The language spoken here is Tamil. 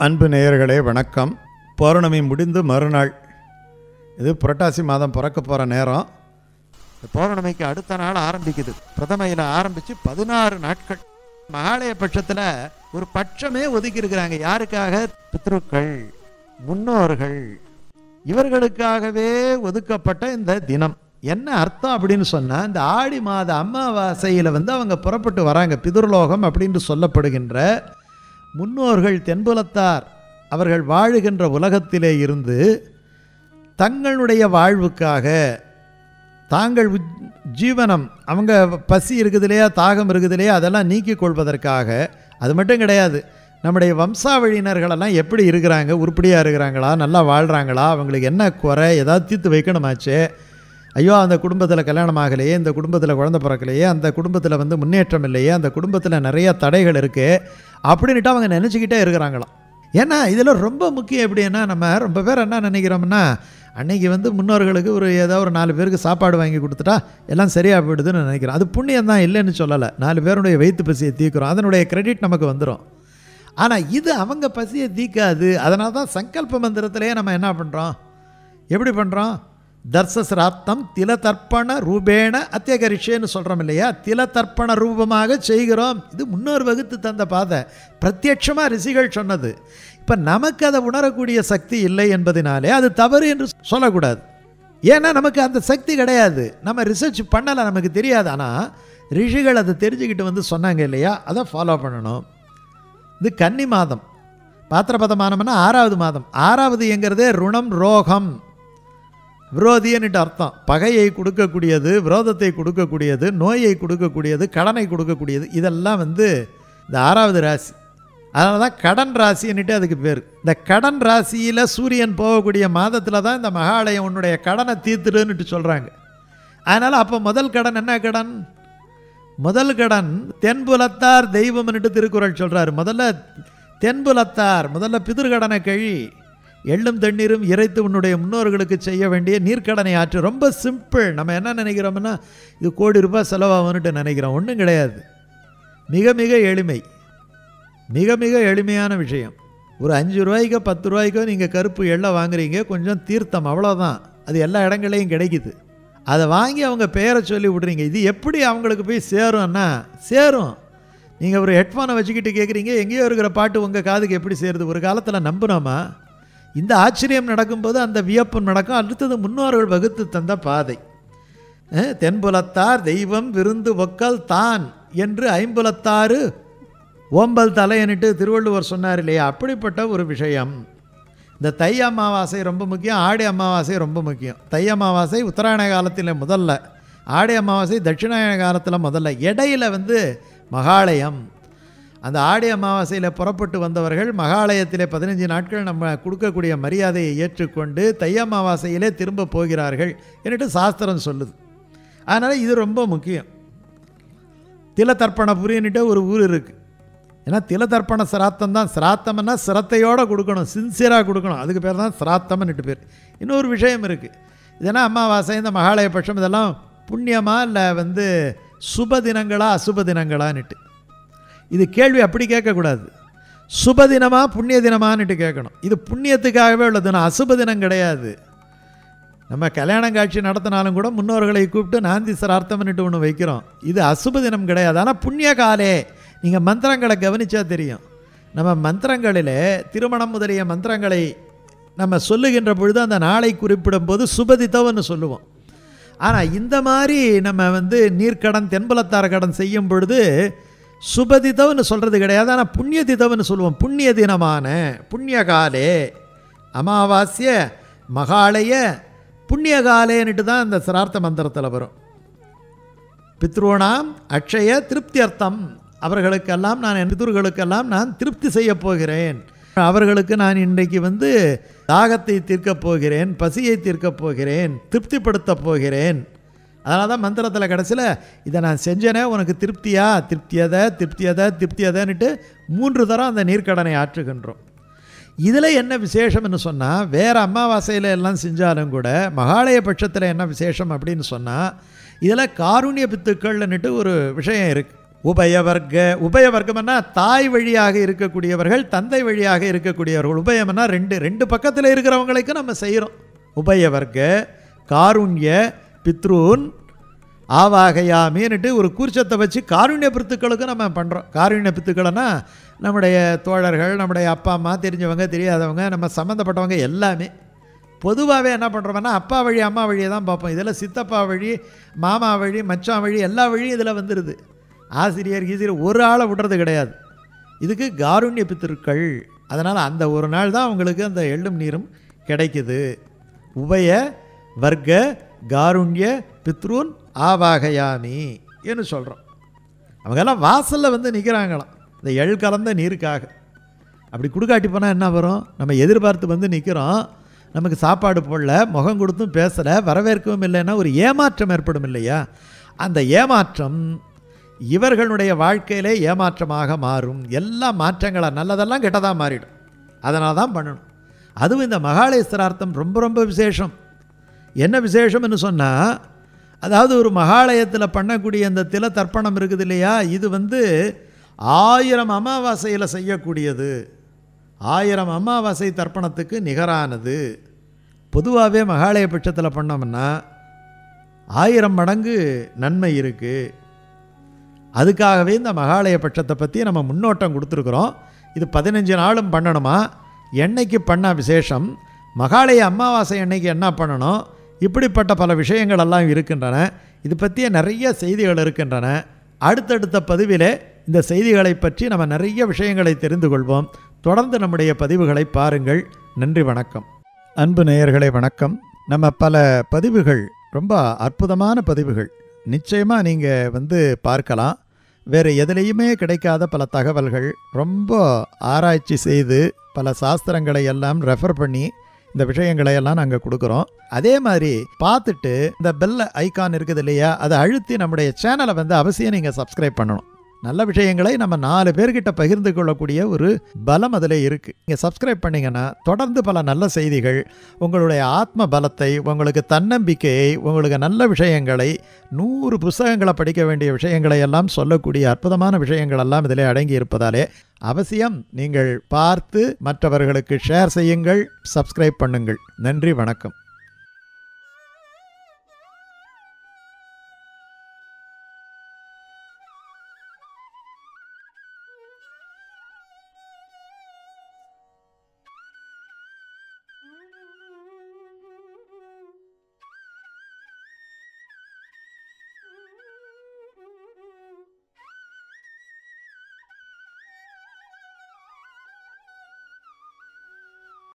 அன்பு நேயர்களே வணக்கம் பௌர்ணமி முடிந்து மறுநாள் இது புரட்டாசி மாதம் பிறக்க போகிற நேரம் இந்த பௌர்ணமிக்கு அடுத்த நாள் ஆரம்பிக்குது பிரதமையில் ஆரம்பித்து பதினாறு நாட்கள் மகாலய பட்சத்தில் ஒரு பட்சமே ஒதுக்கி இருக்கிறாங்க யாருக்காக பித்ருக்கள் முன்னோர்கள் இவர்களுக்காகவே ஒதுக்கப்பட்ட இந்த தினம் என்ன அர்த்தம் அப்படின்னு சொன்னால் இந்த ஆடி மாத அமாவாசையில் வந்து அவங்க புறப்பட்டு வராங்க பிதுர்லோகம் அப்படின்னு சொல்லப்படுகின்ற முன்னோர்கள் தென்புலத்தார் அவர்கள் வாழுகின்ற உலகத்திலே இருந்து தங்களுடைய வாழ்வுக்காக தாங்கள் உஜ்- ஜீவனம் அவங்க பசி இருக்குது இல்லையா தாகம் இருக்குது இல்லையா அதெல்லாம் நீக்கிக் கொள்வதற்காக அது மட்டும் கிடையாது நம்முடைய வம்சாவழியினர்களெல்லாம் எப்படி இருக்கிறாங்க உருப்படியாக இருக்கிறாங்களா நல்லா வாழ்கிறாங்களா அவங்களுக்கு என்ன குறை ஏதாவது தீர்த்து வைக்கணுமாச்சே ஐயோ அந்த குடும்பத்தில் கல்யாணம் ஆகலையே இந்த குடும்பத்தில் குழந்தை பிறக்கலையே அந்த குடும்பத்தில் வந்து முன்னேற்றம் இல்லையே அந்த குடும்பத்தில் நிறைய தடைகள் இருக்குது அப்படின்ட்டு அவங்க நினச்சிக்கிட்டே இருக்கிறாங்களாம் ஏன்னா இதில் ரொம்ப முக்கியம் எப்படின்னா நம்ம ரொம்ப பேர் என்ன நினைக்கிறோம்னா அன்னைக்கு வந்து முன்னோர்களுக்கு ஒரு ஏதோ ஒரு நாலு பேருக்கு சாப்பாடு வாங்கி கொடுத்துட்டா எல்லாம் சரியாக போயிடுதுன்னு நினைக்கிறோம் அது புண்ணியம் தான் இல்லைன்னு சொல்லலை நாலு பேருடைய வயிற்று பசியை தீர்க்கிறோம் அதனுடைய கிரெடிட் நமக்கு வந்துடும் ஆனால் இது அவங்க பசியை தீக்காது அதனால தான் சங்கல்ப மந்திரத்திலேயே நம்ம என்ன பண்ணுறோம் எப்படி பண்ணுறோம் தர்சசிராப்தம் திலதர்ப்பண ரூபேண அத்தியகரிஷேன்னு சொல்கிறோம் இல்லையா திலதர்ப்பண ரூபமாக செய்கிறோம் இது முன்னோர் வகுத்து தந்த பாதை பிரத்யட்சமாக ரிஷிகள் சொன்னது இப்போ நமக்கு அதை உணரக்கூடிய சக்தி இல்லை என்பதினாலே அது தவறு என்று சொல்லக்கூடாது ஏன்னா நமக்கு அந்த சக்தி கிடையாது நம்ம ரிசர்ச் பண்ணலை நமக்கு தெரியாது ஆனால் ரிஷிகள் அதை தெரிஞ்சுக்கிட்டு வந்து சொன்னாங்க இல்லையா அதை ஃபாலோ பண்ணணும் இது கன்னி மாதம் பாத்திரபதமானம்னா ஆறாவது மாதம் ஆறாவது என்கிறதே ருணம் ரோகம் விரோதியன்னுட்டு அர்த்தம் பகையை கொடுக்கக்கூடியது விரோதத்தை கொடுக்கக்கூடியது நோயை கொடுக்கக்கூடியது கடனை கொடுக்கக்கூடியது இதெல்லாம் வந்து இந்த ஆறாவது ராசி அதனால தான் கடன் ராசின்னுட்டு அதுக்கு பேர் இந்த கடன் ராசியில் சூரியன் போகக்கூடிய மாதத்தில் தான் இந்த மகாலயம் உன்னுடைய கடனை தீர்த்துடுன்னுட்டு சொல்கிறாங்க அதனால் அப்போ முதல் கடன் என்ன கடன் முதல் கடன் தென்புலத்தார் தெய்வம்னுட்டு திருக்குறள் சொல்கிறார் முதல்ல தென்புலத்தார் முதல்ல பிதிர்கடனை கழி எள்ளும் தண்ணீரும் இறைத்து உன்னுடைய முன்னோர்களுக்கு செய்ய வேண்டிய நீர்க்கடனை ஆற்று ரொம்ப சிம்பிள் நம்ம என்ன நினைக்கிறோம்னா இது கோடி ரூபாய் செலவாகும்னுட்டு நினைக்கிறோம் ஒன்றும் கிடையாது மிக மிக எளிமை மிக மிக எளிமையான விஷயம் ஒரு அஞ்சு ரூபாய்க்கோ பத்து ரூபாய்க்கோ நீங்கள் கருப்பு எள்ளை வாங்குறீங்க கொஞ்சம் தீர்த்தம் அவ்வளோதான் அது எல்லா இடங்களையும் கிடைக்குது அதை வாங்கி அவங்க பெயரை சொல்லி விட்றீங்க இது எப்படி அவங்களுக்கு போய் சேரும்னா சேரும் நீங்கள் ஒரு ஹெட்ஃபோனை வச்சுக்கிட்டு கேட்குறீங்க எங்கேயோ இருக்கிற பாட்டு உங்கள் காதுக்கு எப்படி சேருது ஒரு காலத்தில் நம்பினோமா இந்த ஆச்சரியம் நடக்கும்போது அந்த வியப்பு நடக்கும் அடுத்தது முன்னோர்கள் வகுத்து தந்த பாதை அஹ், தென்புலத்தார் தெய்வம் விருந்து ஒக்கல் தான் என்று ஐம்புலத்தாறு ஓம்பல் தலையனிட்டு திருவள்ளுவர் சொன்னார் இல்லையா அப்படிப்பட்ட ஒரு விஷயம் இந்த தை அமாவாசை ரொம்ப முக்கியம் ஆடி அமாவாசை ரொம்ப முக்கியம் தை அமாவாசை உத்தராயண காலத்தில் முதல்ல ஆடி அமாவாசை தட்சிணாயன காலத்தில் முதல்ல இடையில வந்து மகாலயம் அந்த ஆடி அமாவாசையில் புறப்பட்டு வந்தவர்கள் மகாலயத்திலே பதினஞ்சு நாட்கள் நம்ம கொடுக்கக்கூடிய மரியாதையை ஏற்றுக்கொண்டு தை அமாவாசையிலே திரும்ப போகிறார்கள் என்னட்டு சாஸ்திரம் சொல்லுது அதனால் இது ரொம்ப முக்கியம் திலதர்ப்பணபுரின்னுட்டு ஒரு ஊர் இருக்குது ஏன்னா திலதர்ப்பண சிராத்தம் தான் சிராத்தம்னா சிரத்தையோடு கொடுக்கணும் சின்சியராக கொடுக்கணும் அதுக்கு பேர் தான் சிராத்தம்னுட்டு பேர் இன்னொரு விஷயம் இருக்குது இதெல்லாம் அமாவாசை இந்த மகாலய பட்சம் இதெல்லாம் புண்ணியமா இல்லை வந்து சுப தினங்களா அசுப தினங்களான்னுட்டு இது கேள்வி அப்படி கேட்கக்கூடாது சுப தினமா புண்ணிய தினமான்னுட்டு கேட்கணும் இது புண்ணியத்துக்காகவே உள்ள தினம் அசுப தினம் கிடையாது நம்ம கல்யாணம் காட்சி நடத்தினாலும் கூட முன்னோர்களை கூப்பிட்டு நாந்தி சிரார்த்தம்னுட்டு ஒன்று வைக்கிறோம் இது அசுப தினம் கிடையாது ஆனால் புண்ணிய காலே நீங்கள் மந்திரங்களை கவனிச்சா தெரியும் நம்ம மந்திரங்களிலே திருமணம் முதலிய மந்திரங்களை நம்ம சொல்லுகின்ற பொழுது அந்த நாளை குறிப்பிடும் போது சுபதித்தவன்னு சொல்லுவோம் ஆனால் இந்த மாதிரி நம்ம வந்து நீர்க்கடன் தென்பலத்தார கடன் செய்யும் பொழுது சுபதித்தவன்னு சொல்கிறது கிடையாது ஆனால் புண்ணியதித்தவன்னு சொல்லுவோம் புண்ணிய தினமான புண்ணிய காலே அமாவாஸ்ய மகாலய புண்ணியகாலேன்னுட்டு தான் இந்த சிரார்த்த மந்திரத்தில் வரும் பித்ருணாம் அக்ஷய திருப்தியர்த்தம் அவர்களுக்கெல்லாம் நான் என் பித்ருகளுக்கெல்லாம் நான் திருப்தி செய்ய போகிறேன் அவர்களுக்கு நான் இன்றைக்கு வந்து தாகத்தை தீர்க்கப் போகிறேன் பசியை தீர்க்கப் போகிறேன் திருப்திப்படுத்தப் போகிறேன் அதனால தான் மந்திரத்தில் கடைசியில் இதை நான் செஞ்சேனே உனக்கு திருப்தியா திருப்தியதை திருப்தியதை திருப்தியதைன்னுட்டு மூன்று தரம் அந்த நீர்க்கடனை ஆற்றுகின்றோம் இதில் என்ன விசேஷம்னு சொன்னால் வேறு அமாவாசையில் எல்லாம் செஞ்சாலும் கூட மகாலய பட்சத்தில் என்ன விசேஷம் அப்படின்னு சொன்னால் இதில் காருண்ய பித்துக்கள்னுட்டு ஒரு விஷயம் இருக்குது உபயவர்க்க உபயவர்க்கம்னா தாய் வழியாக இருக்கக்கூடியவர்கள் தந்தை வழியாக இருக்கக்கூடியவர்கள் உபயம்னா ரெண்டு ரெண்டு பக்கத்தில் இருக்கிறவங்களுக்கு நம்ம செய்கிறோம் உபயவர்க்க காருண்ய பித்ரூன் ஆவாகையாமின்னுட்டு ஒரு கூர்ச்சத்தை வச்சு காருண்ய பித்துக்களுக்கும் நம்ம பண்ணுறோம் காருண்ய பித்துக்கள்னா நம்முடைய தோழர்கள் நம்முடைய அப்பா அம்மா தெரிஞ்சவங்க தெரியாதவங்க நம்ம சம்மந்தப்பட்டவங்க எல்லாமே பொதுவாகவே என்ன பண்ணுறோம்னா அப்பா வழி அம்மா வழியை தான் பார்ப்போம் இதில் சித்தப்பா வழி மாமா வழி மச்சான் வழி எல்லா வழியும் இதில் வந்துடுது ஆசிரியர் கீசிரியர் ஒரு ஆளை விடுறது கிடையாது இதுக்கு காருண்ய பித்திருக்கள் அதனால் அந்த ஒரு நாள் தான் உங்களுக்கு அந்த எள்ளும் நீரும் கிடைக்குது உபய வர்க்க காருண்ய பித்ருன் ஆவாகயாமி என்று சொல்கிறோம் அவங்கெல்லாம் வாசலில் வந்து நிற்கிறாங்களாம் இந்த எள் கலந்த நீருக்காக அப்படி குடுக்காட்டி போனால் என்ன வரும் நம்ம எதிர்பார்த்து வந்து நிற்கிறோம் நமக்கு சாப்பாடு போடல முகம் கொடுத்தும் பேசலை வரவேற்கவும் இல்லைன்னா ஒரு ஏமாற்றம் ஏற்படும் இல்லையா அந்த ஏமாற்றம் இவர்களுடைய வாழ்க்கையிலே ஏமாற்றமாக மாறும் எல்லா மாற்றங்களா நல்லதெல்லாம் கெட்டதாக மாறிடும் அதனால தான் பண்ணணும் அதுவும் இந்த மகாளேஸ்வரார்த்தம் ரொம்ப ரொம்ப விசேஷம் என்ன விசேஷம்னு சொன்னால் அதாவது ஒரு மகாலயத்தில் பண்ணக்கூடிய இந்த தில தர்ப்பணம் இருக்குது இல்லையா இது வந்து ஆயிரம் அமாவாசையில் செய்யக்கூடியது ஆயிரம் அமாவாசை தர்ப்பணத்துக்கு நிகரானது பொதுவாகவே மகாலய பட்சத்தில் பண்ணோம்னா ஆயிரம் மடங்கு நன்மை இருக்குது அதுக்காகவே இந்த மகாலய பட்சத்தை பற்றி நம்ம முன்னோட்டம் கொடுத்துருக்குறோம் இது பதினஞ்சு நாளும் பண்ணணுமா என்னைக்கு பண்ண விசேஷம் மகாலய அமாவாசை அன்னைக்கு என்ன பண்ணணும் இப்படிப்பட்ட பல விஷயங்கள் எல்லாம் இருக்கின்றன இது பற்றிய நிறைய செய்திகள் இருக்கின்றன அடுத்தடுத்த பதிவிலே இந்த செய்திகளை பற்றி நம்ம நிறைய விஷயங்களை தெரிந்து கொள்வோம் தொடர்ந்து நம்முடைய பதிவுகளை பாருங்கள் நன்றி வணக்கம் அன்பு நேயர்களே வணக்கம் நம்ம பல பதிவுகள் ரொம்ப அற்புதமான பதிவுகள் நிச்சயமாக நீங்கள் வந்து பார்க்கலாம் வேறு எதுலேயுமே கிடைக்காத பல தகவல்கள் ரொம்ப ஆராய்ச்சி செய்து பல சாஸ்திரங்களை எல்லாம் ரெஃபர் பண்ணி இந்த விஷயங்களை எல்லாம் நாங்கள் கொடுக்குறோம் அதே மாதிரி பார்த்துட்டு இந்த பெல் ஐகான் இருக்குது இல்லையா அதை அழுத்தி நம்முடைய சேனலை வந்து அவசியம் நீங்கள் சப்ஸ்கிரைப் பண்ணணும் நல்ல விஷயங்களை நம்ம நாலு பேர்கிட்ட பகிர்ந்து கொள்ளக்கூடிய ஒரு பலம் அதில் இருக்குது நீங்கள் சப்ஸ்கிரைப் பண்ணீங்கன்னா தொடர்ந்து பல நல்ல செய்திகள் உங்களுடைய ஆத்ம பலத்தை உங்களுக்கு தன்னம்பிக்கையை உங்களுக்கு நல்ல விஷயங்களை நூறு புஸ்தகங்களை படிக்க வேண்டிய விஷயங்களை எல்லாம் சொல்லக்கூடிய அற்புதமான விஷயங்கள் எல்லாம் இதில் அடங்கி இருப்பதாலே அவசியம் நீங்கள் பார்த்து மற்றவர்களுக்கு ஷேர் செய்யுங்கள் சப்ஸ்கிரைப் பண்ணுங்கள் நன்றி வணக்கம்